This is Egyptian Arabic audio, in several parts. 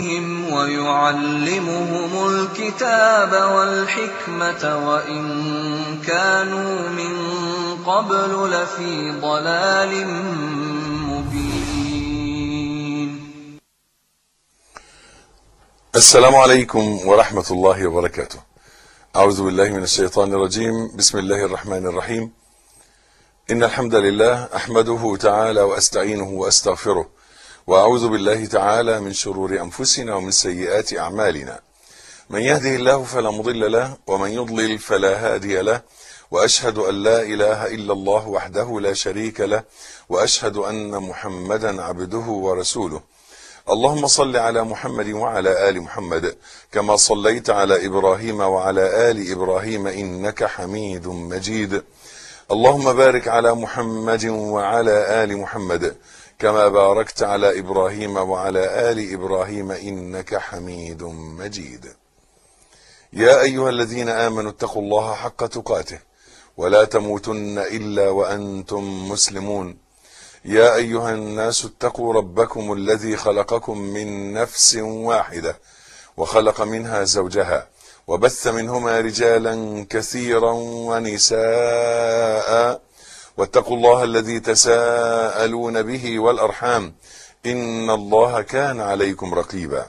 وَيُعَلِّمُهُمُ الْكِتَابَ وَالْحِكْمَةَ وَإِن كَانُوا مِن قَبْلُ لَفِي ضَلَالٍ مُّبِينٍ السلام عليكم ورحمة الله وبركاته أعوذ بالله من الشيطان الرجيم بسم الله الرحمن الرحيم إن الحمد لله أحمده تعالى وأستعينه وأستغفره وأعوذ بالله تعالى من شرور أنفسنا ومن سيئات أعمالنا من يهده الله فلا مضل له ومن يضلل فلا هادي له وأشهد أن لا إله إلا الله وحده لا شريك له وأشهد أن محمدا عبده ورسوله اللهم صل على محمد وعلى آل محمد كما صليت على إبراهيم وعلى آل إبراهيم إنك حميد مجيد اللهم بارك على محمد وعلى آل محمد كما باركت على إبراهيم وعلى آل إبراهيم إنك حميد مجيد يا أيها الذين آمنوا اتقوا الله حق تقاته ولا تموتن إلا وأنتم مسلمون يا أيها الناس اتقوا ربكم الذي خلقكم من نفس واحدة وخلق منها زوجها وبث منهما رجالا كثيرا ونساء واتقوا الله الذي تساءلون به والأرحام إن الله كان عليكم رقيبا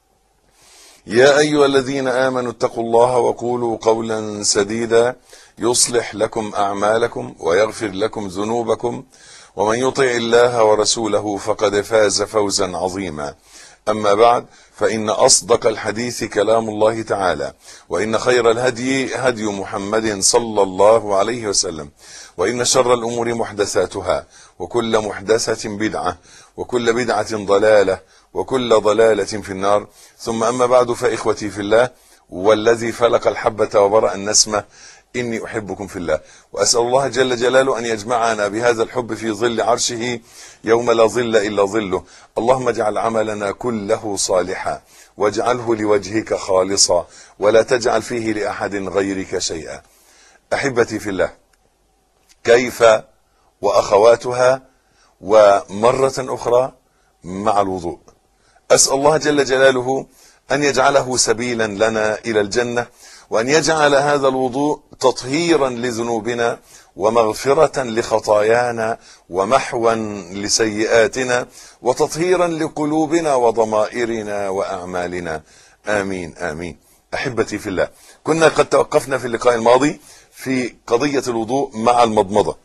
يا أيها الذين آمنوا اتقوا الله وقولوا قولا سديدا يصلح لكم أعمالكم ويغفر لكم ذنوبكم ومن يطع الله ورسوله فقد فاز فوزا عظيما أما بعد فإن أصدق الحديث كلام الله تعالى وإن خير الهدي هدي محمد صلى الله عليه وسلم وإن شر الأمور محدثاتها وكل محدثة بدعة وكل بدعة ضلالة وكل ضلالة في النار ثم أما بعد فإخوتي في الله والذي فلق الحبة وبرأ النسمة إني أحبكم في الله وأسأل الله جل جلاله أن يجمعنا بهذا الحب في ظل عرشه يوم لا ظل إلا ظله اللهم اجعل عملنا كله صالحا واجعله لوجهك خالصا ولا تجعل فيه لأحد غيرك شيئا أحبتي في الله كيف وأخواتها ومرة أخرى مع الوضوء أسأل الله جل جلاله أن يجعله سبيلا لنا إلى الجنة وأن يجعل هذا الوضوء تطهيرا لذنوبنا ومغفرة لخطايانا ومحوا لسيئاتنا وتطهيرا لقلوبنا وضمائرنا وأعمالنا آمين آمين أحبتي في الله كنا قد توقفنا في اللقاء الماضي في قضية الوضوء مع المضمضة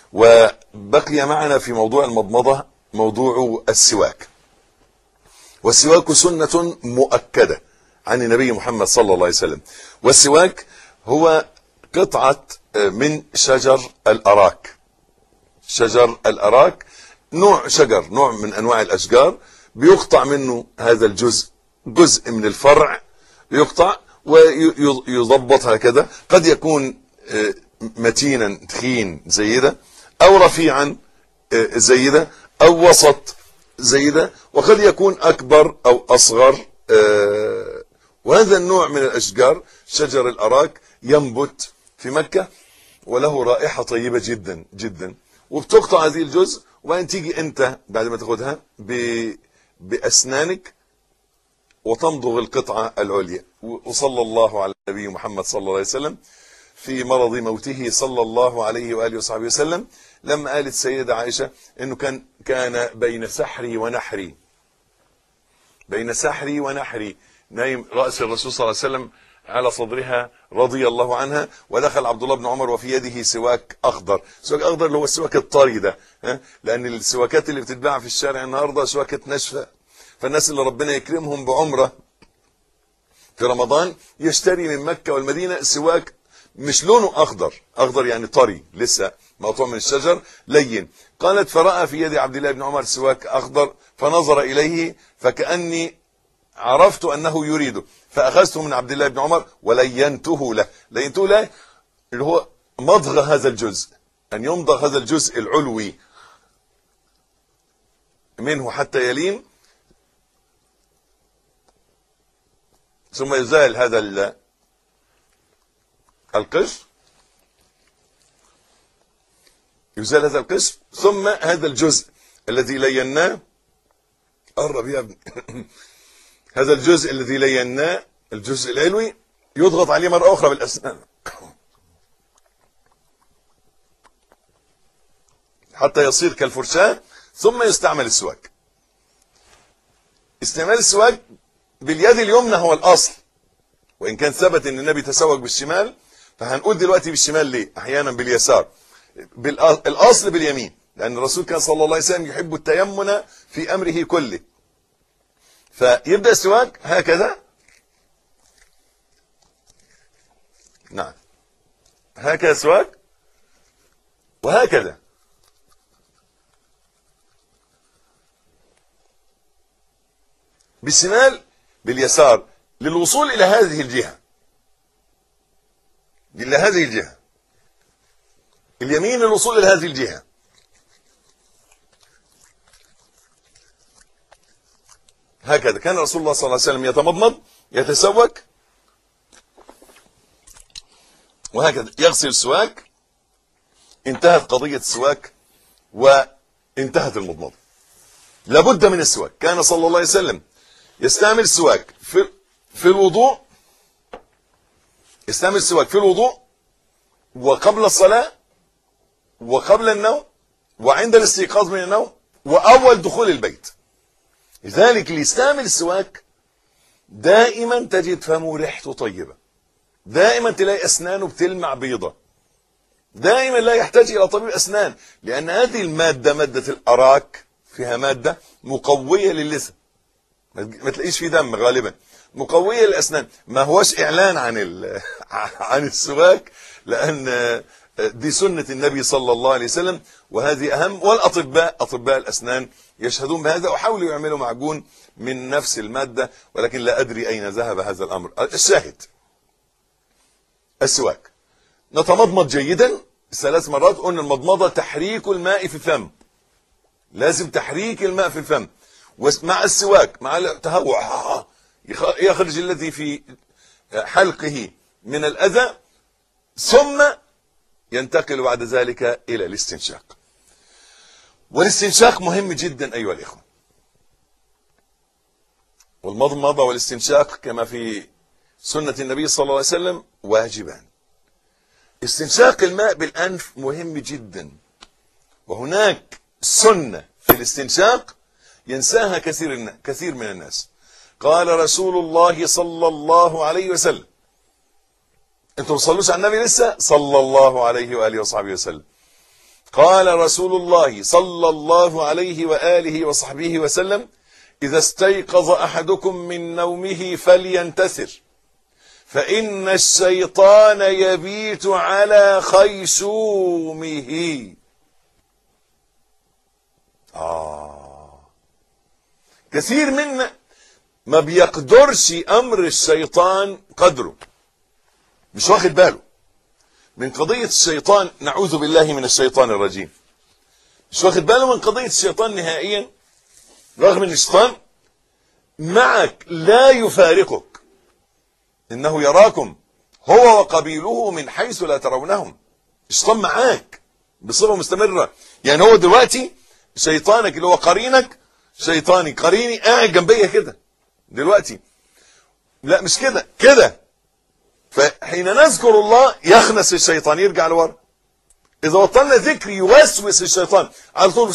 وبقي معنا في موضوع المضمضة موضوع السواك والسواك سنة مؤكدة عن النبي محمد صلى الله عليه وسلم والسواك هو قطعة من شجر الأراك شجر الأراك نوع شجر نوع من أنواع الأشجار بيقطع منه هذا الجزء جزء من الفرع يقطع ويضبط هكذا قد يكون متينا تخين زي ده أو رفيعا زي ده أو وسط زي ده وقد يكون أكبر أو أصغر وهذا النوع من الأشجار شجر الأراك ينبت في مكة وله رائحة طيبة جدا جدا وبتقطع هذه الجزء وبعدين تيجي أنت بعد ما تاخدها بأسنانك وتمضغ القطعة العليا وصلى الله على النبي محمد صلى الله عليه وسلم في مرض موته صلى الله عليه وآله وصحبه وسلم لما قالت السيدة عائشة أنه كان كان بين سحري ونحري بين سحري ونحري نايم رأس الرسول صلى الله عليه وسلم على صدرها رضي الله عنها ودخل عبد الله بن عمر وفي يده سواك اخضر سواك اخضر اللي هو السواك الطري ده لان السواكات اللي بتتباع في الشارع النهارده سواكه ناشفه فالناس اللي ربنا يكرمهم بعمره في رمضان يشتري من مكه والمدينه سواك مش لونه اخضر اخضر يعني طري لسه مقطوع من الشجر لين قالت فراى في يد عبد الله بن عمر سواك اخضر فنظر اليه فكاني عرفت انه يريده فاخذته من عبد الله بن عمر ولينته له لينته له اللي هو مضغ هذا الجزء ان يمضغ هذا الجزء العلوي منه حتى يلين ثم يزال هذا القشر يزال هذا القشر ثم هذا الجزء الذي ليناه قرب يا ابني هذا الجزء الذي ليناه الجزء العلوي يضغط عليه مرة أخرى بالأسنان حتى يصير كالفرشاة ثم يستعمل السواك استعمال السواك باليد اليمنى هو الأصل وإن كان ثبت أن النبي تسوق بالشمال فهنقول دلوقتي بالشمال ليه أحيانا باليسار بالأ- الأصل باليمين لأن الرسول كان صلى الله عليه وسلم يحب التيمن في أمره كله فيبدأ السواك هكذا نعم هكذا سواك وهكذا بالشمال باليسار للوصول إلى هذه الجهة إلى هذه الجهة اليمين للوصول إلى هذه الجهة هكذا كان رسول الله صلى الله عليه وسلم يتمضمض يتسوك وهكذا يغسل السواك انتهت قضية السواك وانتهت المضمضة لابد من السواك كان صلى الله عليه وسلم يستعمل السواك في في الوضوء يستعمل السواك في الوضوء وقبل الصلاة وقبل النوم وعند الاستيقاظ من النوم وأول دخول البيت لذلك اللي يستعمل السواك دائما تجد فمه ريحته طيبة دائما تلاقي أسنانه بتلمع بيضة دائما لا يحتاج إلى طبيب أسنان لأن هذه المادة مادة الأراك فيها مادة مقوية للسان ما تلاقيش فيه دم غالبا مقوية للأسنان ما هوش إعلان عن ال... عن السواك لأن دي سنة النبي صلى الله عليه وسلم وهذه أهم والأطباء أطباء الأسنان يشهدون بهذا وحاولوا يعملوا معجون من نفس المادة ولكن لا أدري أين ذهب هذا الأمر الشاهد السواك نتمضمض جيدا ثلاث مرات قلنا المضمضة تحريك الماء في الفم لازم تحريك الماء في الفم ومع السواك مع التهوع يخرج الذي في حلقه من الأذى ثم ينتقل بعد ذلك إلى الاستنشاق والاستنشاق مهم جدا أيها الإخوة والمضمضة والاستنشاق كما في سنة النبي صلى الله عليه وسلم واجبان استنشاق الماء بالأنف مهم جدا وهناك سنة في الاستنشاق ينساها كثير كثير من الناس قال رسول الله صلى الله عليه وسلم انتم ما تصلوش على النبي لسه صلى الله عليه واله وصحبه وسلم قال رسول الله صلى الله عليه واله وصحبه وسلم اذا استيقظ احدكم من نومه فلينتثر فان الشيطان يبيت على خيشومه آه كثير منا ما بيقدرش امر الشيطان قدره مش واخد باله من قضية الشيطان نعوذ بالله من الشيطان الرجيم مش واخد باله من قضية الشيطان نهائيا رغم ان الشيطان معك لا يفارقك انه يراكم هو وقبيله من حيث لا ترونهم الشيطان معاك بصفة مستمرة يعني هو دلوقتي شيطانك اللي هو قرينك شيطاني قريني قاعد جنبيا كده دلوقتي لا مش كده كده فحين نذكر الله يخنس الشيطان يرجع لورا اذا بطلنا ذكر يوسوس الشيطان على طول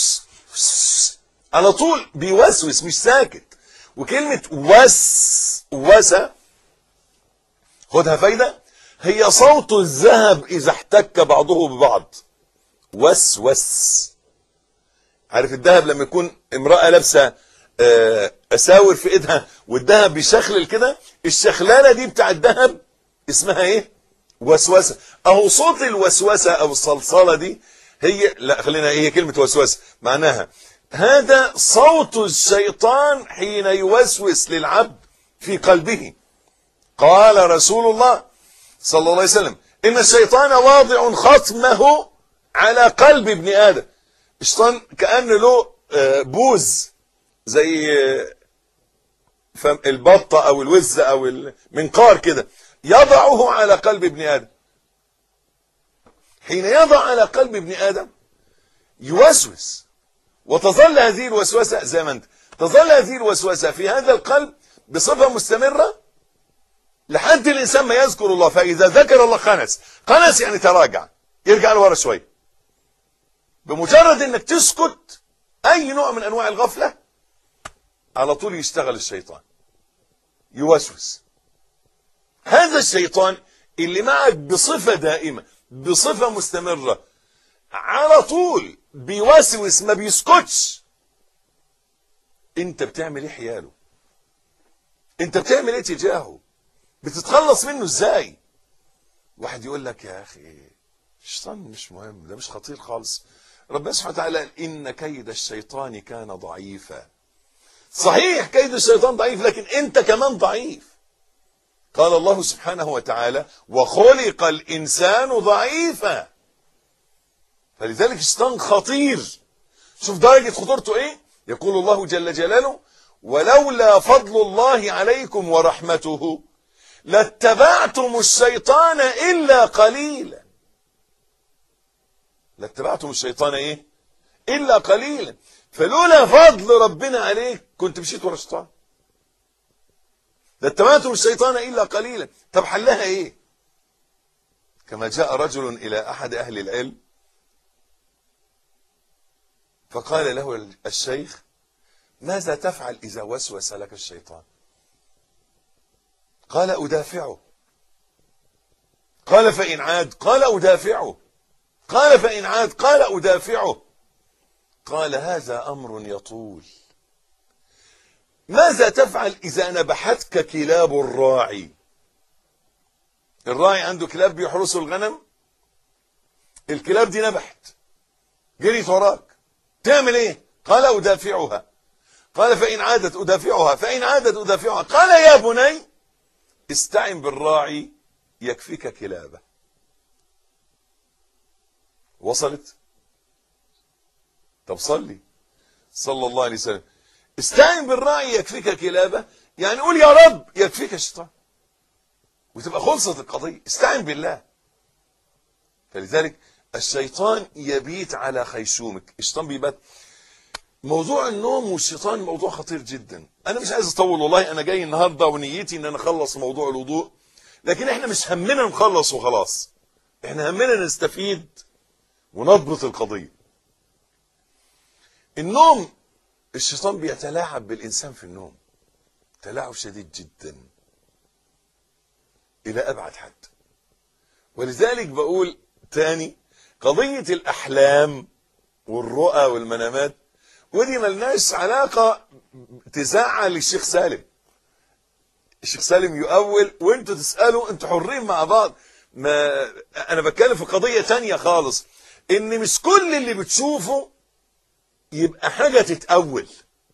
على طول بيوسوس مش ساكت وكلمة وس وسى خدها فايدة هي صوت الذهب إذا احتك بعضه ببعض وس وس عارف الذهب لما يكون امرأة لابسة أساور في إيدها والذهب بيشخلل كده الشخلالة دي بتاع الذهب اسمها إيه؟ وسوسة أهو صوت الوسوسة أو الصلصلة دي هي لا خلينا هي كلمة وسوسة معناها هذا صوت الشيطان حين يوسوس للعبد في قلبه قال رسول الله صلى الله عليه وسلم إن الشيطان واضع خصمه على قلب ابن آدم الشيطان كأن له بوز زي البطة أو الوزة أو المنقار كده يضعه على قلب ابن آدم حين يضع على قلب ابن آدم يوسوس وتظل هذه الوسوسة زي ما انت تظل هذه الوسوسة في هذا القلب بصفة مستمرة لحد الإنسان ما يذكر الله فإذا ذكر الله خنس خنس يعني تراجع يرجع لورا شوية بمجرد انك تسكت اي نوع من انواع الغفلة على طول يشتغل الشيطان يوسوس هذا الشيطان اللي معك بصفة دائمة بصفة مستمرة على طول بيوسوس ما بيسكتش انت بتعمل ايه حياله انت بتعمل ايه تجاهه بتتخلص منه ازاي واحد يقول لك يا اخي الشيطان مش مهم ده مش خطير خالص ربنا سبحانه وتعالى قال ان كيد الشيطان كان ضعيفا صحيح كيد الشيطان ضعيف لكن انت كمان ضعيف قال الله سبحانه وتعالى وخلق الانسان ضعيفا فلذلك الشيطان خطير شوف درجة خطورته ايه يقول الله جل جلاله ولولا فضل الله عليكم ورحمته لاتبعتم الشيطان الا قليلا لاتبعتم الشيطان ايه الا قليلا فلولا فضل ربنا عليك كنت مشيت ورا الشيطان لاتبعتم الشيطان الا قليلا طب حلها ايه كما جاء رجل الى احد اهل العلم فقال له الشيخ ماذا تفعل اذا وسوس لك الشيطان قال ادافعه قال فان عاد قال ادافعه قال فإن عاد قال أدافعه قال هذا أمر يطول ماذا تفعل إذا نبحتك كلاب الراعي الراعي عنده كلاب بيحرسوا الغنم الكلاب دي نبحت جريت وراك تعمل ايه قال أدافعها قال فإن عادت أدافعها فإن عادت أدافعها قال يا بني استعن بالراعي يكفيك كلابه وصلت طب صلي صلى الله عليه وسلم استعن بالراعي يكفيك كلابه يعني قول يا رب يكفيك الشيطان وتبقى خلصت القضية استعن بالله فلذلك الشيطان يبيت على خيشومك الشيطان بيبات موضوع النوم والشيطان موضوع خطير جدا انا مش عايز اطول والله انا جاي النهارده ونيتي ان انا اخلص موضوع الوضوء لكن احنا مش همنا نخلص وخلاص احنا همنا نستفيد ونضبط القضية النوم الشيطان بيتلاعب بالإنسان في النوم تلاعب شديد جدا إلى أبعد حد ولذلك بقول تاني قضية الأحلام والرؤى والمنامات ودي ملناش علاقة تزعل الشيخ سالم الشيخ سالم يؤول وانتوا تسألوا انتوا حرين مع بعض ما انا بتكلم في قضية تانية خالص ان مش كل اللي بتشوفه يبقى حاجة تتأول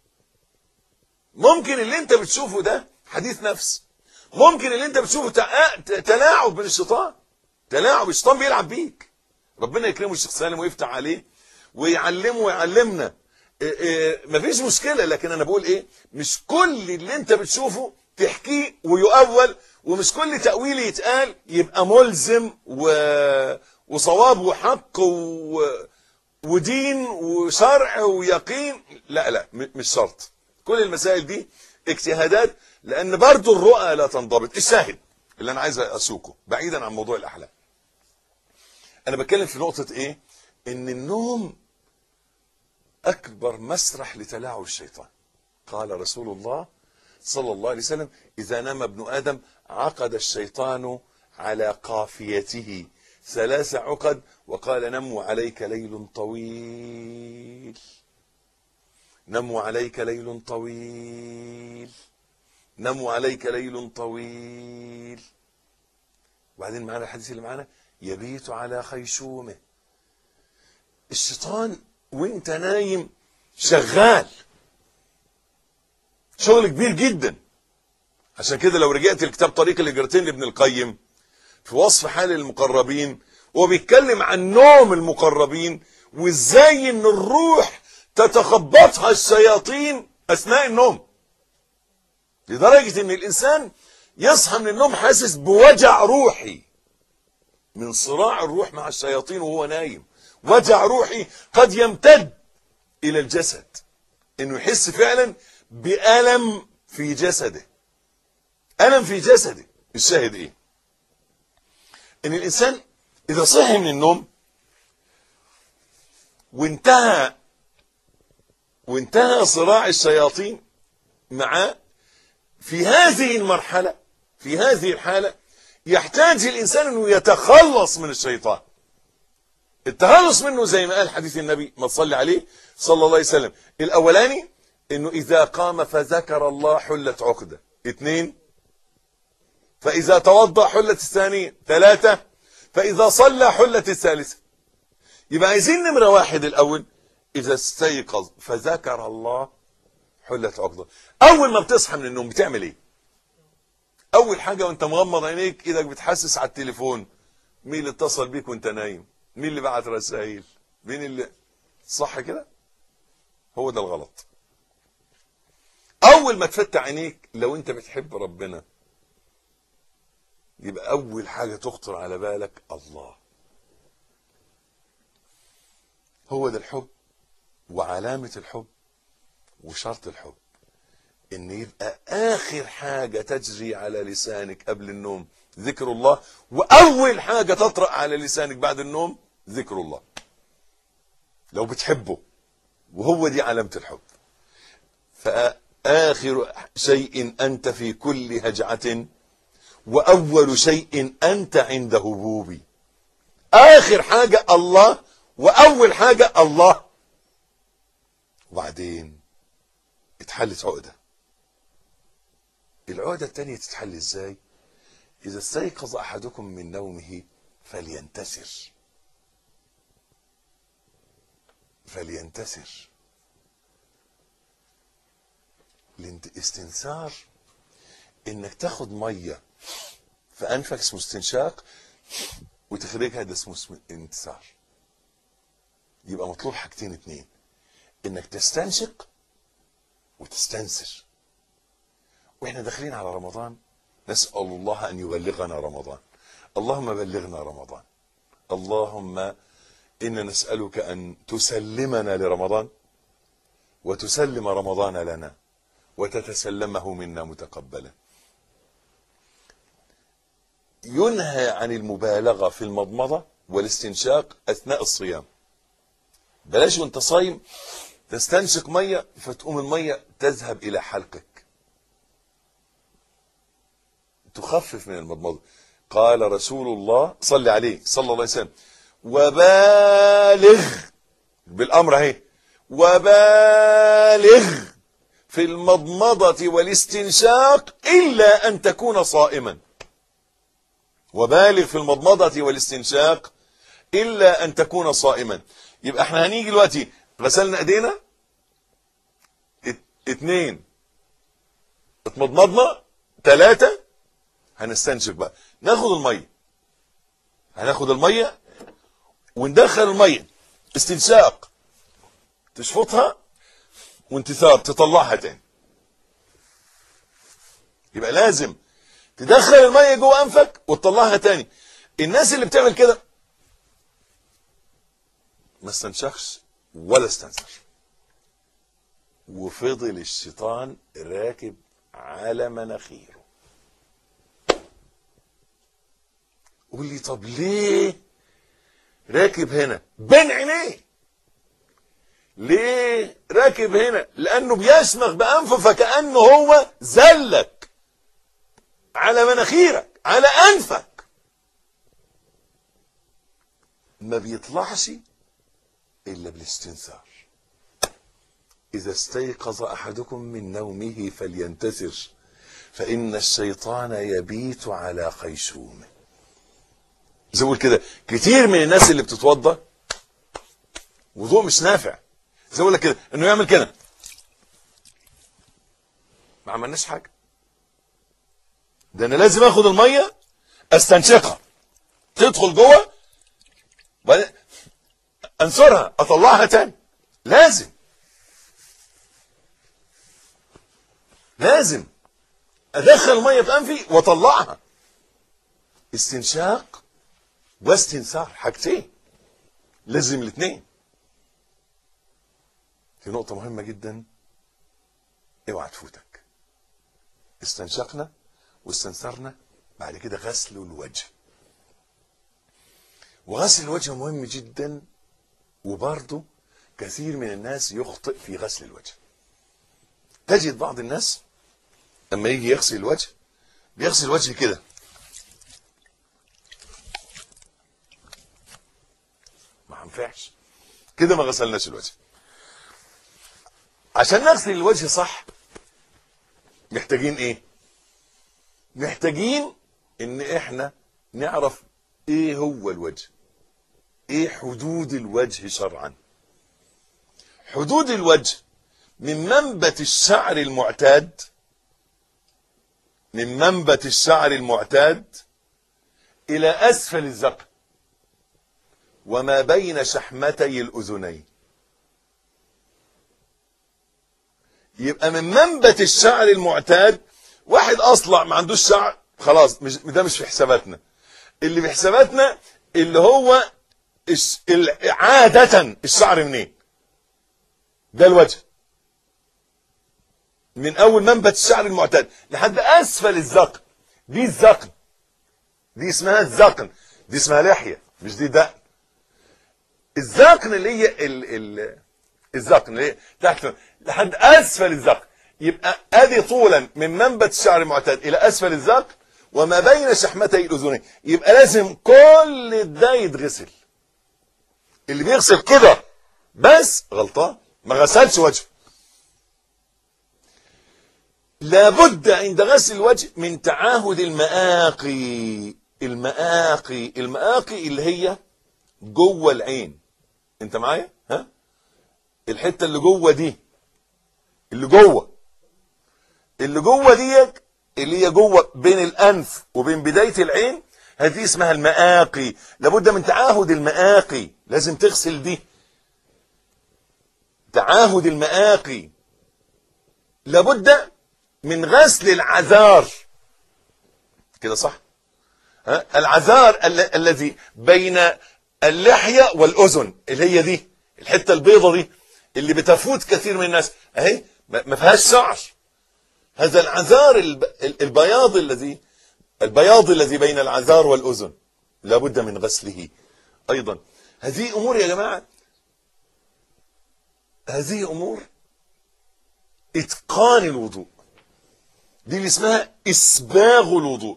ممكن اللي انت بتشوفه ده حديث نفس ممكن اللي انت بتشوفه تلاعب من الشيطان تلاعب الشيطان بيلعب بيك ربنا يكرمه الشيخ سالم ويفتح عليه ويعلمه ويعلمنا إيه إيه مفيش مشكلة لكن انا بقول ايه مش كل اللي انت بتشوفه تحكيه ويؤول ومش كل تأويل يتقال يبقى ملزم و... وصواب وحق و... ودين وشرع ويقين لا لا مش شرط كل المسائل دي اجتهادات لان برضو الرؤى لا تنضبط الشاهد اللي انا عايز اسوقه بعيدا عن موضوع الاحلام انا بتكلم في نقطة ايه ان النوم اكبر مسرح لتلاعب الشيطان قال رسول الله صلى الله عليه وسلم اذا نام ابن ادم عقد الشيطان على قافيته ثلاث عقد وقال نموا عليك ليل طويل نموا عليك ليل طويل نموا عليك ليل طويل وبعدين معنا الحديث اللي معنا يبيت على خيشومه الشيطان وانت نايم شغال شغل كبير جدا عشان كده لو رجعت لكتاب طريق الهجرتين لابن القيم في وصف حال المقربين وبيتكلم عن نوم المقربين وازاي ان الروح تتخبطها الشياطين اثناء النوم لدرجة ان الانسان يصحى من النوم حاسس بوجع روحي من صراع الروح مع الشياطين وهو نايم وجع روحي قد يمتد الى الجسد انه يحس فعلا بألم في جسده الم في جسده الشاهد ايه ان الانسان اذا صحي من النوم وانتهى وانتهى صراع الشياطين معاه في هذه المرحلة في هذه الحالة يحتاج الإنسان أنه يتخلص من الشيطان التخلص منه زي ما قال حديث النبي ما تصلي عليه صلى الله عليه وسلم الأولاني أنه إذا قام فذكر الله حلت عقدة اثنين فإذا توضأ حلت الثانية ثلاثة فإذا صلى حلت الثالثة يبقى عايزين نمرة واحد الأول إذا استيقظ فذكر الله حلت عقدة أول ما بتصحى من النوم بتعمل إيه أول حاجة وأنت مغمض عينيك إيدك بتحسس على التليفون مين اللي اتصل بيك وأنت نايم مين اللي بعت رسائل مين اللي صح كده هو ده الغلط أول ما تفتح عينيك لو أنت بتحب ربنا يبقى أول حاجة تخطر على بالك الله هو ده الحب وعلامة الحب وشرط الحب ان يبقى اخر حاجة تجري على لسانك قبل النوم ذكر الله واول حاجة تطرأ على لسانك بعد النوم ذكر الله لو بتحبه وهو دي علامة الحب فآخر شيء أنت في كل هجعة وأول شيء أنت عند هبوبي آخر حاجة الله وأول حاجة الله وبعدين اتحلت عقدة العقدة التانية تتحل ازاي إذا استيقظ أحدكم من نومه فلينتسر فلينتسر الاستنثار انك تاخد ميه في انفك اسمه استنشاق وتخرجها ده اسمه انتصار يبقى مطلوب حاجتين اتنين انك تستنشق وتستنسر واحنا داخلين على رمضان نسأل الله ان يبلغنا رمضان اللهم بلغنا رمضان اللهم انا نسألك ان تسلمنا لرمضان وتسلم رمضان لنا وتتسلمه منا متقبلا ينهى عن المبالغة في المضمضة والاستنشاق أثناء الصيام بلاش وانت صايم تستنشق مية فتقوم المية تذهب إلى حلقك تخفف من المضمضة قال رسول الله صلى عليه صلى الله عليه وسلم وبالغ بالأمر اهي وبالغ في المضمضة والاستنشاق إلا أن تكون صائما وبالغ في المضمضة والاستنشاق إلا أن تكون صائما يبقى احنا هنيجي دلوقتي غسلنا ايدينا ات- اتنين اتمضمضنا تلاتة هنستنشق بقى ناخد المية هناخد المية وندخل المية استنشاق تشفطها وانتثار تطلعها تاني يبقى لازم تدخل المية جوه انفك وتطلعها تاني الناس اللي بتعمل كده ما استنشقش ولا استنثر وفضل الشيطان راكب على مناخيره قول لي طب ليه راكب هنا بين عينيه ليه راكب هنا لانه بيشمخ بانفه فكانه هو زلك على مناخيرك على انفك ما بيطلعش الا بالاستنثار اذا استيقظ احدكم من نومه فلينتثر فان الشيطان يبيت على خيشومه زي ما بقول كده كتير من الناس اللي بتتوضى وضوء مش نافع زي ما بقول لك كده انه يعمل كده ما عملناش حاجه ده انا لازم اخد الميه استنشقها تدخل جوه وبعدين انثرها اطلعها تاني لازم لازم ادخل الميه في انفي واطلعها استنشاق واستنثار حاجتين لازم الاثنين في نقطة مهمة جدا اوعى تفوتك استنشقنا واستنثرنا بعد كده غسل الوجه وغسل الوجه مهم جدا وبرضه كثير من الناس يخطئ في غسل الوجه تجد بعض الناس لما يجي يغسل الوجه بيغسل الوجه كده ما ينفعش كده ما غسلناش الوجه عشان نغسل الوجه صح محتاجين ايه محتاجين ان احنا نعرف ايه هو الوجه ايه حدود الوجه شرعا حدود الوجه من منبت الشعر المعتاد من منبت الشعر المعتاد الى اسفل الذقن وما بين شحمتي الاذنين يبقى من منبت الشعر المعتاد واحد اصلع ما عندوش شعر خلاص مش ده مش في حساباتنا اللي في حساباتنا اللي هو الش- ال- عادة الشعر منين ده الوجه من اول منبت الشعر المعتاد لحد اسفل الذقن دي الذقن دي اسمها الذقن دي اسمها لحية مش دي دقن الذقن اللي هي ال ال الذقن اللي هي تحت لحد اسفل الذقن يبقى ادي طولا من منبت الشعر المعتاد الى اسفل الذقن وما بين شحمتي الاذنين يبقى لازم كل ده يتغسل اللي بيغسل كده بس غلطان ما غسلش وجهه لابد عند غسل الوجه من تعاهد المآقي المآقي المآقي اللي هي جوه العين انت معايا ها الحته اللي جوه دي اللي جوه اللي جوه ديك اللي هي جوه بين الانف وبين بدايه العين هذه اسمها المآقي لابد من تعاهد المآقي لازم تغسل دي تعاهد المآقي لابد من غسل العذار كده صح ها؟ العذار ال- الذي بين اللحية والأذن اللي هي دي الحتة البيضة دي اللي بتفوت كثير من الناس اهي ما ما فيهاش شعر هذا العذار الب... ال- البياض الذي البياض الذي بين العذار والأذن لابد من غسله أيضا هذه أمور يا جماعة هذه أمور إتقان الوضوء دي اللي اسمها إسباغ الوضوء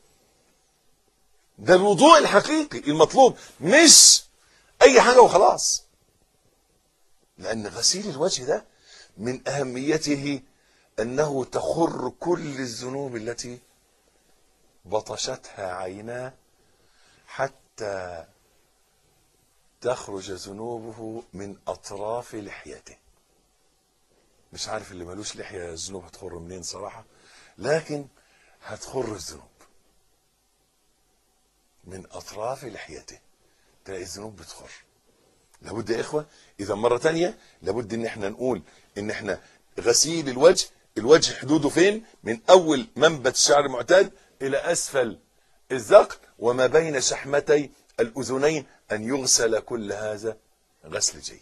ده الوضوء الحقيقي المطلوب مش أي حاجة وخلاص لأن غسيل الوجه ده من أهميته أنه تخر كل الذنوب التي بطشتها عيناه حتى تخرج ذنوبه من أطراف لحيته مش عارف اللي ملوش لحية الذنوب هتخر منين صراحة لكن هتخر الذنوب من أطراف لحيته تلاقي الذنوب بتخر لابد يا إخوة إذا مرة تانية لابد إن إحنا نقول إن إحنا غسيل الوجه الوجه حدوده فين من أول منبت الشعر المعتاد إلى أسفل الذقن وما بين شحمتي الأذنين أن يغسل كل هذا غسل جيد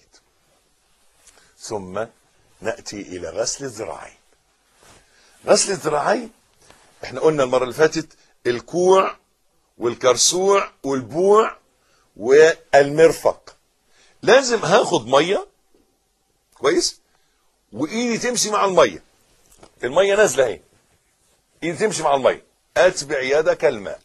ثم نأتي إلى غسل الذراعين غسل الذراعين احنا قلنا المرة اللي فاتت الكوع والكرسوع والبوع والمرفق لازم هاخد مية كويس وايدي تمشي مع المية المية نازلة اهي ايدي تمشي مع المية اتبع يدك الماء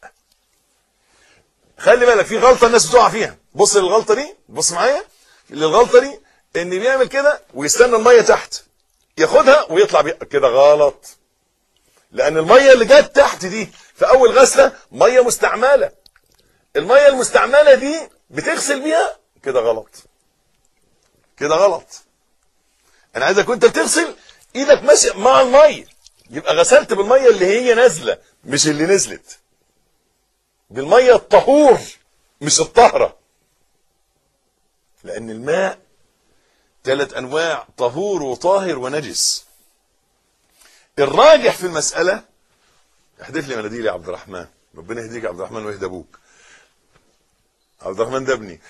خلي بالك في غلطة الناس بتقع فيها بص للغلطة دي بص معايا للغلطة دي ان بيعمل كده ويستنى المية تحت ياخدها ويطلع بيها كده غلط لان المية اللي جت تحت دي في اول غسلة مية مستعملة المية المستعملة دي بتغسل بيها كده غلط كده غلط انا عايزك وانت بتغسل ايدك ماشيه مع الميه يبقى غسلت بالميه اللي هي نازله مش اللي نزلت بالميه الطهور مش الطهره لان الماء ثلاث انواع طهور وطاهر ونجس الراجح في المساله احذف لي مناديل يا عبد الرحمن ربنا يهديك يا عبد الرحمن ويهدى ابوك عبد الرحمن ده ابني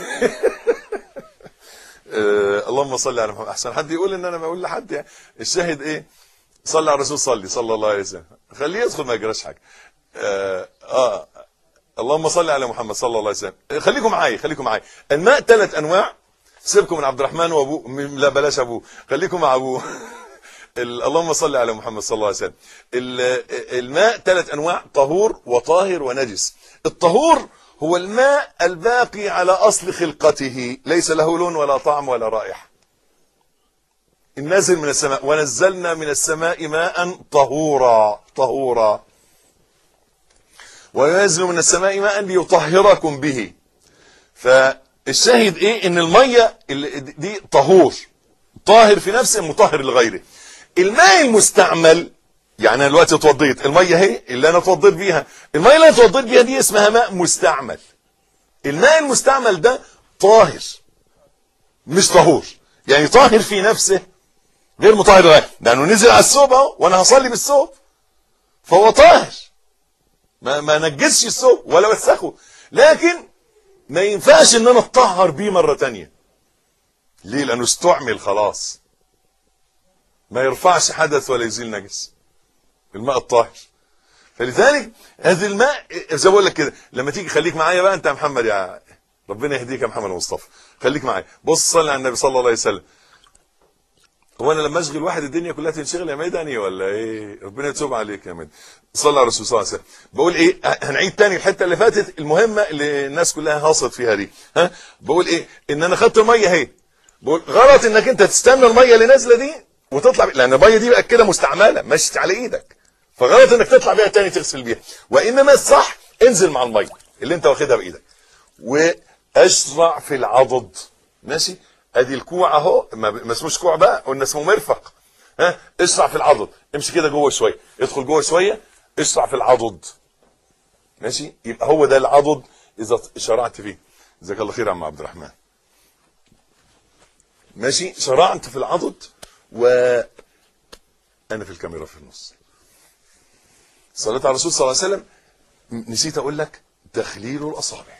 آه، اللهم صل على محمد احسن حد يقول ان انا بقول لحد يعني الشاهد ايه صلى على الرسول صلي صلى الله عليه وسلم خليه يدخل ما يجراش حاجه آه, اه اللهم صل على محمد صلى الله عليه وسلم خليكم معايا خليكم معايا الماء ثلاث انواع سيبكم من عبد الرحمن وابوه م- لا بلاش ابوه خليكم مع ابوه ال- اللهم صل على محمد صلى الله عليه وسلم ال- الماء ثلاث انواع طهور وطاهر ونجس الطهور هو الماء الباقي على اصل خلقته ليس له لون ولا طعم ولا رائحه النازل من السماء ونزلنا من السماء ماء طهورا طهورا وينزل من السماء ماء ليطهركم به فالشاهد ايه ان الميه اللي- دي طهور طاهر في نفسه مطهر لغيره الماء المستعمل يعني انا دلوقتي اتوضيت الميه اهي اللي انا اتوضيت بيها الميه اللي انا اتوضيت بيها دي اسمها ماء مستعمل الماء المستعمل ده طاهر مش طهور يعني طاهر في نفسه غير مطهر لغيره لانه نزل على الثوب اهو وانا هصلي بالثوب فهو طاهر ما ما نجسش الثوب ولا وسخه لكن ما ينفعش ان انا اتطهر بيه مره تانية ليه لانه استعمل خلاص ما يرفعش حدث ولا يزيل نجس الماء الطاهر فلذلك هذا الماء زي ما بقول لك كده لما تيجي خليك معايا بقى انت يا محمد يا ربنا يهديك يا محمد مصطفى خليك معايا بص صلي على النبي صلى الله عليه وسلم هو انا لما اشغل واحد الدنيا كلها تنشغل يا مدني ولا ايه ربنا يتوب عليك يا مدني صلى على الرسول صلى الله عليه وسلم بقول ايه هنعيد تاني الحته اللي فاتت المهمه اللي الناس كلها هاصت فيها دي ها بقول ايه ان انا خدت الميه اهي بقول غلط انك انت تستنى الميه اللي نازله دي وتطلع بي... لان الميه دي بقى كده مستعمله مشت على ايدك فغلط انك تطلع بيها تاني تغسل بيها وانما الصح انزل مع الميه اللي انت واخدها بايدك واشرع في العضد ماشي ادي الكوع اهو ما ما اسموش كوع بقى قلنا اسمه مرفق ها اشرع في العضد امشي كده جوه شويه ادخل جوه شويه اشرع في العضد ماشي يبقى هو ده العضد اذا شرعت فيه جزاك الله خير يا عم عبد الرحمن ماشي شرعت في العضد و انا في الكاميرا في النص صليت على الرسول صلى الله عليه وسلم نسيت اقول لك تخليل الاصابع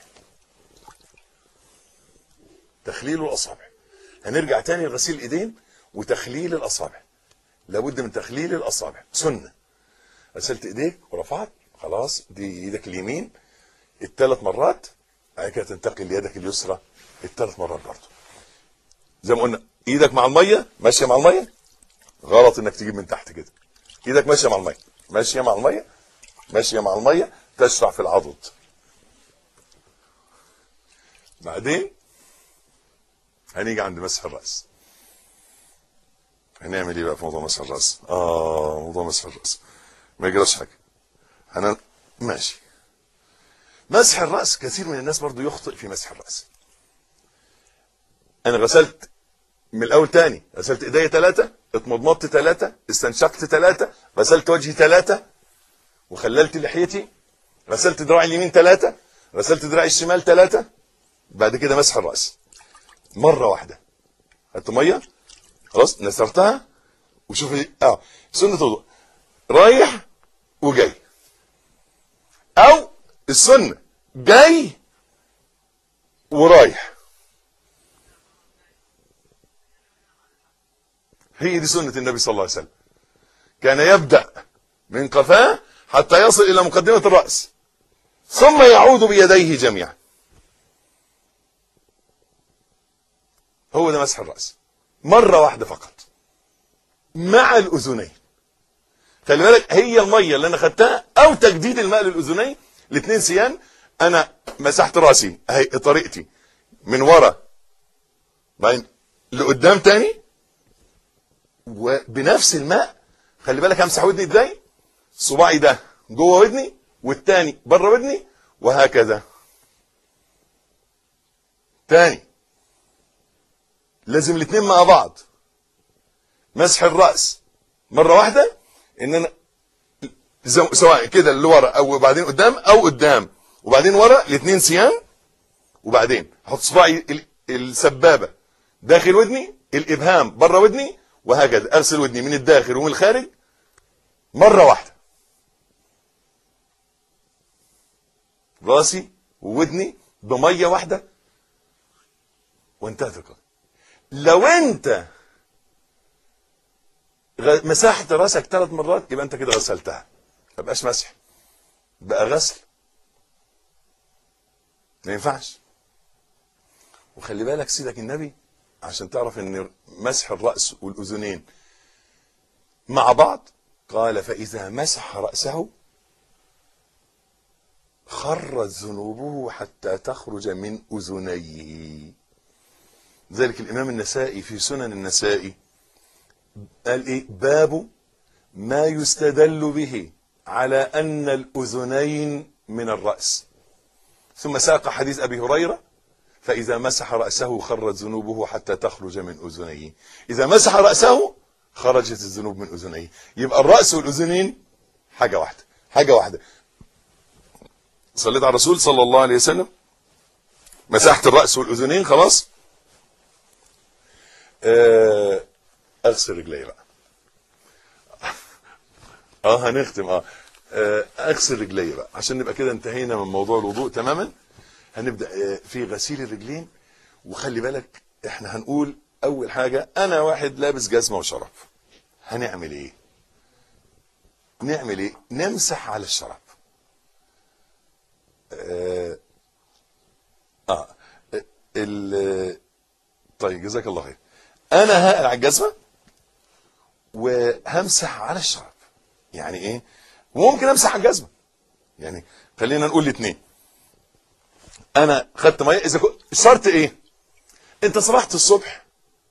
تخليل الاصابع هنرجع تاني لغسيل الايدين وتخليل الاصابع لابد من تخليل الاصابع سنه غسلت ايديك ورفعت خلاص دي ايدك اليمين الثلاث مرات بعد كده تنتقل ليدك اليسرى الثلاث مرات برضه زي ما قلنا ايدك مع الميه ماشيه مع الميه غلط انك تجيب من تحت كده ايدك ماشيه مع الميه ماشيه مع الميه ماشيه مع الميه تشرع في العضد بعدين هنيجي عند مسح الراس هنعمل ايه بقى في موضوع مسح الراس اه موضوع مسح الراس ما يجراش حاجه انا ماشي مسح الراس كثير من الناس برضو يخطئ في مسح الراس انا غسلت من الاول تاني غسلت ايديا ثلاثه اتمضمضت ثلاثه استنشقت ثلاثه غسلت وجهي ثلاثه وخللت لحيتي غسلت دراعي اليمين ثلاثه غسلت دراعي الشمال ثلاثه بعد كده مسح الراس مره واحده خدت ميه خلاص نثرتها وشوف إيه؟ اه سنه وضوء رايح وجاي او السنه جاي ورايح هي دي سنه النبي صلى الله عليه وسلم كان يبدا من قفاه حتى يصل الى مقدمه الراس ثم يعود بيديه جميعا هو ده مسح الراس مره واحده فقط مع الاذنين خلي بالك هي الميه اللي انا خدتها او تجديد الماء للاذنين الاثنين سيان انا مسحت راسي اهي طريقتي من ورا بعدين لقدام تاني وبنفس الماء خلي بالك همسح ودني ازاي صباعي ده جوه ودني والتاني بره ودني وهكذا تاني لازم الاثنين مع بعض مسح الراس مره واحده ان انا زو- سواء كده اللي ورا او بعدين قدام او قدام وبعدين ورا الاثنين سيان وبعدين احط صباعي ال- السبابه داخل ودني الابهام بره ودني وهكذا اغسل ودني من الداخل ومن الخارج مره واحده راسي وودني بميه واحده وانتهت القضيه لو انت غ- مسحت راسك ثلاث مرات يبقى انت كده غسلتها ما بقاش مسح بقى غسل ما ينفعش وخلي بالك سيدك النبي عشان تعرف ان مسح الراس والاذنين مع بعض قال فاذا مسح راسه خرت ذنوبه حتى تخرج من اذنيه ذلك الامام النسائي في سنن النسائي قال ايه باب ما يستدل به على ان الاذنين من الراس ثم ساق حديث ابي هريره فاذا مسح راسه خرت ذنوبه حتى تخرج من اذنيه اذا مسح راسه خرجت الذنوب من اذنيه يبقى الراس والاذنين حاجه واحده حاجه واحده صليت على الرسول صلى الله عليه وسلم مسحت الراس والاذنين خلاص آه، اغسل رجلي بقى اه هنختم اه آه، اغسل رجلي بقى عشان نبقى كده انتهينا من موضوع الوضوء تماما هنبدا آه، في غسيل الرجلين وخلي بالك احنا هنقول اول حاجه انا واحد لابس جزمه وشراب هنعمل ايه نعمل ايه نمسح على الشراب اه, آه. ال طيب جزاك الله خير انا هقلع الجزمه وهمسح على الشراب يعني ايه وممكن امسح على الجزمه يعني خلينا نقول الاثنين انا خدت ميه اذا كنت الشرط ايه انت صبحت الصبح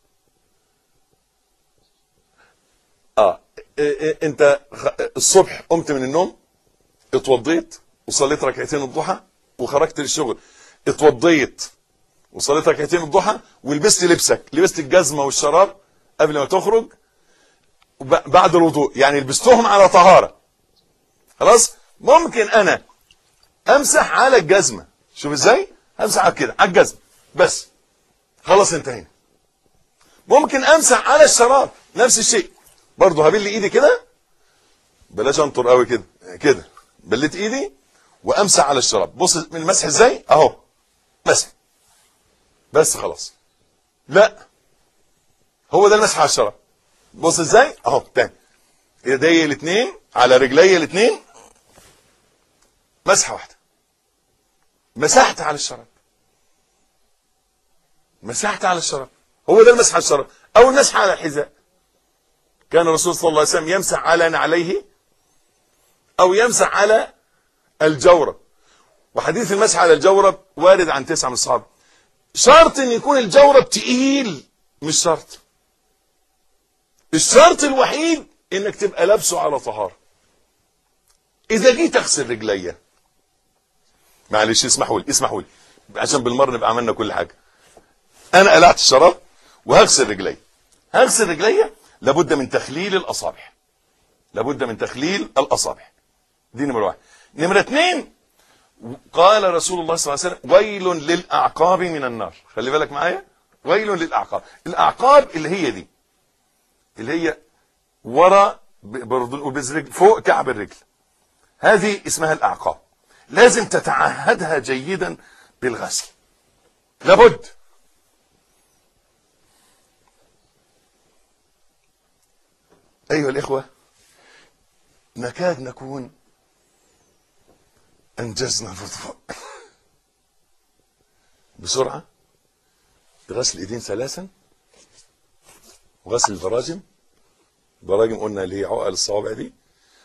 اه إيه إيه انت خ- الصبح قمت من النوم اتوضيت وصليت ركعتين الضحى وخرجت للشغل اتوضيت وصليت ركعتين الضحى ولبست لبسك لبست الجزمه والشراب قبل ما تخرج وب- بعد الوضوء يعني لبستهم على طهاره خلاص ممكن انا امسح على الجزمه شوف ازاي امسح على كده على الجزمه بس خلاص انتهينا ممكن امسح على الشراب نفس الشيء برضه هبل ايدي كده بلاش انطر قوي كده كده بليت ايدي وامسح على الشراب بص من المسح ازاي اهو مسح بس خلاص لا هو ده المسح على الشراب بص ازاي اهو تاني ايدي الاثنين على رجلي الاثنين مسحه واحده مسحت على الشراب مسحت على الشراب هو ده المسح على الشراب او المسح على الحذاء كان الرسول صلى الله عليه وسلم يمسح على نعليه او يمسح على الجورب وحديث المسح على الجورب وارد عن تسعه من الصحابه شرط ان يكون الجورب تقيل مش شرط الشرط الوحيد انك تبقى لابسه على طهاره اذا جيت اغسل رجليا معلش اسمحوا لي اسمحوا لي عشان بالمره نبقى عملنا كل حاجه انا قلعت الشراب وهغسل رجلي هغسل رجلي لابد من تخليل الاصابع لابد من تخليل الاصابع دي نمره واحد نمره اثنين قال رسول الله صلى الله عليه وسلم ويل للاعقاب من النار خلي بالك معايا ويل للاعقاب الاعقاب اللي هي دي اللي هي ورا ب- برضو نقول بز رجل فوق كعب الرجل هذه اسمها الاعقاب لازم تتعهدها جيدا بالغسل لابد ايها الاخوه نكاد نكون انجزنا الوضوء بسرعه بغسل الايدين ثلاثا وغسل البراجم البراجم قلنا اللي هي عقل الصوابع دي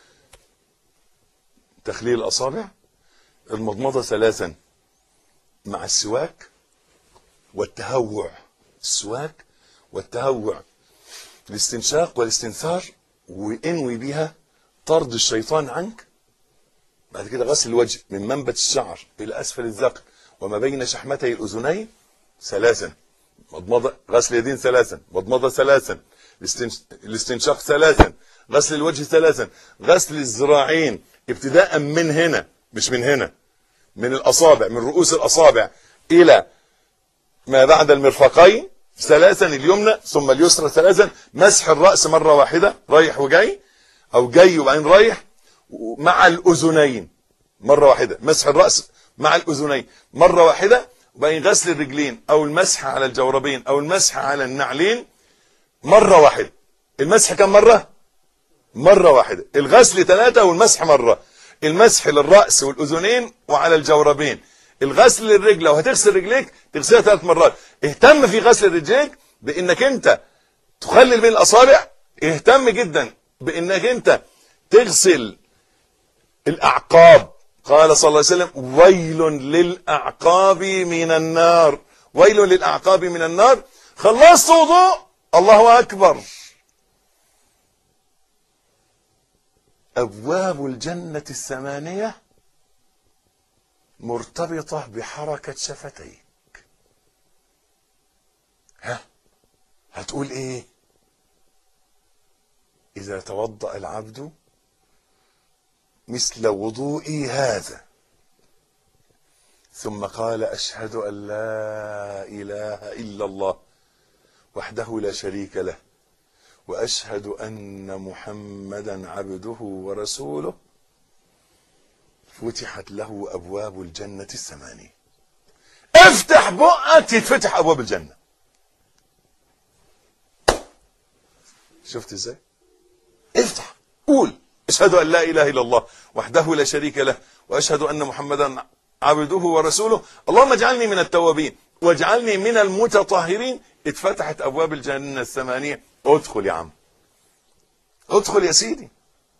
تخليل الاصابع المضمضه ثلاثا مع السواك والتهوع السواك والتهوع الاستنشاق والاستنثار وانوي بها طرد الشيطان عنك بعد كده غسل الوجه من منبت الشعر الى اسفل الذقن وما بين شحمتي الاذنين ثلاثا مضمضه غسل اليدين ثلاثا مضمضه ثلاثا الاستنش- الاستنشاق ثلاثا غسل الوجه ثلاثا غسل الذراعين ابتداء من هنا مش من هنا من الاصابع من رؤوس الاصابع الى ما بعد المرفقين ثلاثا اليمنى ثم اليسرى ثلاثا مسح الراس مره واحده رايح وجاي او جاي وبعدين رايح مع الاذنين مره واحده مسح الراس مع الاذنين مره واحده وبعدين غسل الرجلين او المسح على الجوربين او المسح على النعلين مره واحده المسح كم مره مرة واحدة الغسل ثلاثة والمسح مرة المسح للرأس والأذنين وعلى الجوربين الغسل للرجل لو هتغسل رجليك تغسلها ثلاث مرات اهتم في غسل رجليك بانك انت تخلل بين الاصابع اهتم جدا بانك انت تغسل الاعقاب قال صلى الله عليه وسلم ويل للاعقاب من النار ويل للاعقاب من النار خلصت وضوء الله اكبر ابواب الجنه الثمانيه مرتبطه بحركه شفتيك ها هتقول ايه اذا توضا العبد مثل وضوئي هذا ثم قال اشهد ان لا اله الا الله وحده لا شريك له واشهد ان محمدا عبده ورسوله فتحت له ابواب الجنه الثمانيه افتح بقك تتفتح ابواب الجنه شفت ازاي افتح قول اشهد ان لا اله الا الله وحده لا شريك له واشهد ان محمدا عبده ورسوله اللهم اجعلني من التوابين واجعلني من المتطهرين اتفتحت ابواب الجنه الثمانيه ادخل يا عم ادخل يا سيدي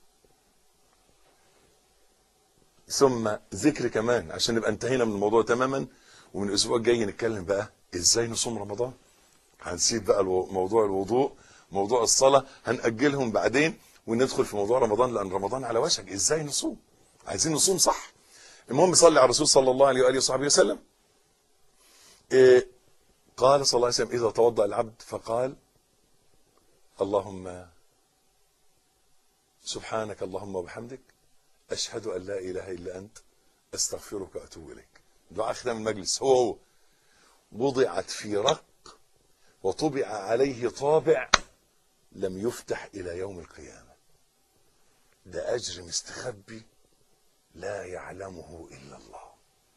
ثم ذكر كمان عشان نبقى انتهينا من الموضوع تماما ومن الاسبوع الجاي نتكلم بقى ازاي نصوم رمضان هنسيب بقى الو- موضوع الوضوء موضوع الصلاة هنأجلهم بعدين وندخل في موضوع رمضان لأن رمضان على وشك ازاي نصوم عايزين نصوم صح المهم صلي على الرسول صلى الله عليه وآله وصحبه وسلم إيه قال صلى الله عليه وسلم إذا توضأ العبد فقال اللهم سبحانك اللهم وبحمدك أشهد أن لا إله إلا أنت أستغفرك وأتوب إليك دعاء ختام المجلس هو هو وضعت في رق وطبع عليه طابع لم يفتح إلى يوم القيامة ده أجر مستخبي لا يعلمه إلا الله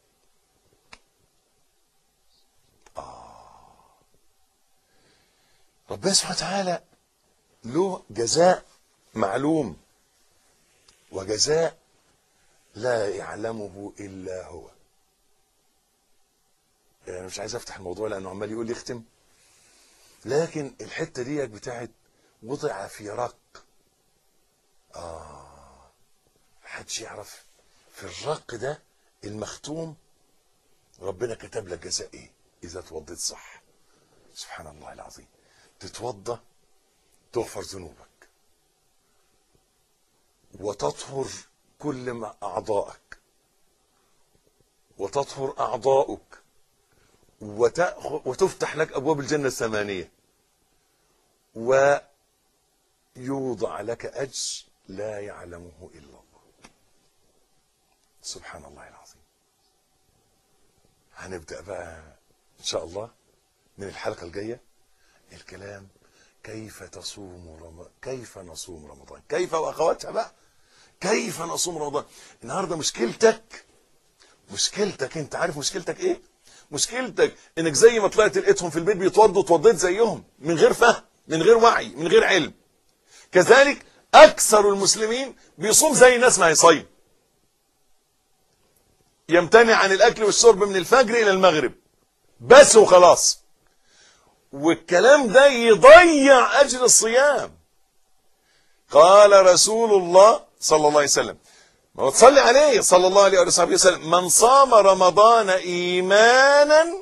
آه ربنا سبحانه وتعالى له جزاء معلوم وجزاء لا يعلمه إلا هو يعني مش عايز افتح الموضوع لانه عمال يقول لي اختم لكن الحته ديت بتاعت وضع في رق اه محدش يعرف في الرق ده المختوم ربنا كتب لك جزاء ايه اذا توضيت صح سبحان الله العظيم تتوضى تغفر ذنوبك وتطهر كل ما اعضائك وتطهر اعضاؤك وتأخ- وتفتح لك ابواب الجنه الثمانيه ويوضع لك اجر لا يعلمه الا الله سبحان الله العظيم هنبدا بقى ان شاء الله من الحلقه الجايه الكلام كيف تصوم رمضان كيف نصوم رمضان كيف واخواتها بقى كيف نصوم رمضان النهارده مشكلتك مشكلتك انت عارف مشكلتك ايه مشكلتك انك زي ما طلعت لقيتهم في البيت بيتوضوا اتوضيت زيهم من غير فهم من غير وعي من غير علم كذلك اكثر المسلمين بيصوم زي الناس ما هيصيم يمتنع عن الاكل والشرب من الفجر الى المغرب بس وخلاص والكلام ده يضيع اجر الصيام قال رسول الله صلى الله عليه وسلم ما هو تصلي عليه صلى الله عليه وصحبه وسلم من صام رمضان ايمانا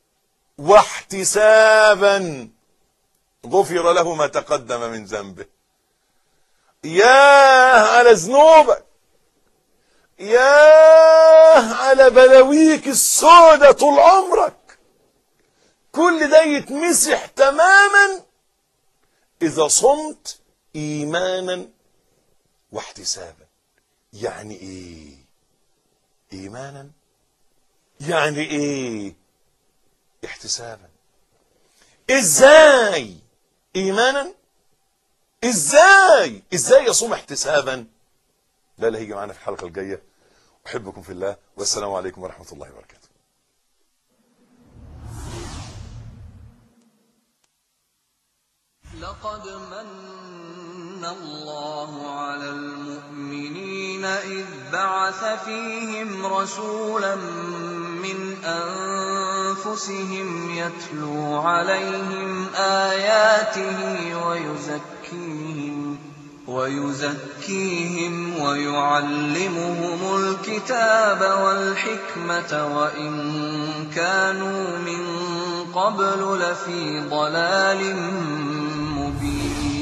واحتسابا غفر له ما تقدم من ذنبه ياه على ذنوبك ياه على بلاويك السودة طول عمرك كل ده يتمسح تماما اذا صمت ايمانا واحتسابا يعني ايه ايمانا يعني ايه احتسابا ازاي ايمانا ازاي ازاي يصوم احتسابا لا لا هيجي معانا في الحلقه الجايه احبكم في الله والسلام عليكم ورحمه الله وبركاته لقد من مَنَّ اللَّهُ عَلَى الْمُؤْمِنِينَ إِذْ بَعَثَ فِيهِمْ رَسُولًا مِّنْ أَنفُسِهِمْ يَتْلُو عَلَيْهِمْ آيَاتِهِ وَيُزَكِّيهِمْ وَيُعَلِّمُهُمُ الْكِتَابَ وَالْحِكْمَةَ وَإِن كَانُوا مِن قَبْلُ لَفِي ضَلَالٍ مُّبِينٍ